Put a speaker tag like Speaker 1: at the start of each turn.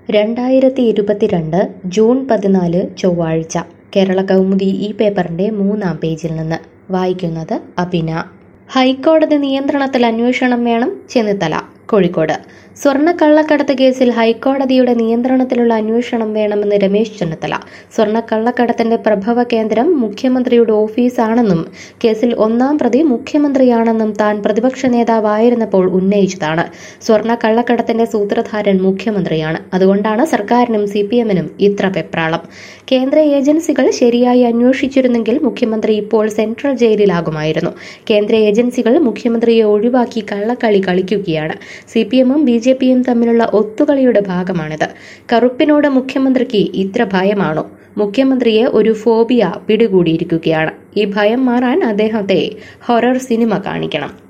Speaker 1: രണ്ടായിരത്തി ഇരുപത്തിരണ്ട് ജൂൺ പതിനാല് ചൊവ്വാഴ്ച കേരള കൗമുദി ഈ പേപ്പറിന്റെ മൂന്നാം പേജിൽ നിന്ന് വായിക്കുന്നത് അഭിന ഹൈക്കോടതി നിയന്ത്രണത്തിൽ അന്വേഷണം വേണം ചെന്നിത്തല കോഴിക്കോട് സ്വർണ്ണക്കള്ളക്കടത്ത് കേസിൽ ഹൈക്കോടതിയുടെ നിയന്ത്രണത്തിലുള്ള അന്വേഷണം വേണമെന്ന് രമേശ് ചെന്നിത്തല സ്വർണ്ണക്കള്ളക്കടത്തിന്റെ പ്രഭവ കേന്ദ്രം മുഖ്യമന്ത്രിയുടെ ഓഫീസാണെന്നും കേസിൽ ഒന്നാം പ്രതി മുഖ്യമന്ത്രിയാണെന്നും താൻ പ്രതിപക്ഷ നേതാവായിരുന്നപ്പോൾ ഉന്നയിച്ചതാണ് സ്വർണ്ണക്കള്ളക്കടത്തിന്റെ സൂത്രധാരൻ മുഖ്യമന്ത്രിയാണ് അതുകൊണ്ടാണ് സർക്കാരിനും സി പി എമ്മിനും ഇത്ര വെപ്രാളം കേന്ദ്ര ഏജൻസികൾ ശരിയായി അന്വേഷിച്ചിരുന്നെങ്കിൽ മുഖ്യമന്ത്രി ഇപ്പോൾ സെൻട്രൽ ജയിലിലാകുമായിരുന്നു കേന്ദ്ര ഏജൻസികൾ മുഖ്യമന്ത്രിയെ ഒഴിവാക്കി കള്ളക്കളി കളിക്കുകയാണ് സി പി എമ്മും ബി ജെ പിയും തമ്മിലുള്ള ഒത്തുകളിയുടെ ഭാഗമാണിത് കറുപ്പിനോട് മുഖ്യമന്ത്രിക്ക് ഇത്ര ഭയമാണോ മുഖ്യമന്ത്രിയെ ഒരു ഫോബിയ പിടികൂടിയിരിക്കുകയാണ് ഈ ഭയം മാറാൻ അദ്ദേഹത്തെ ഹൊറർ സിനിമ കാണിക്കണം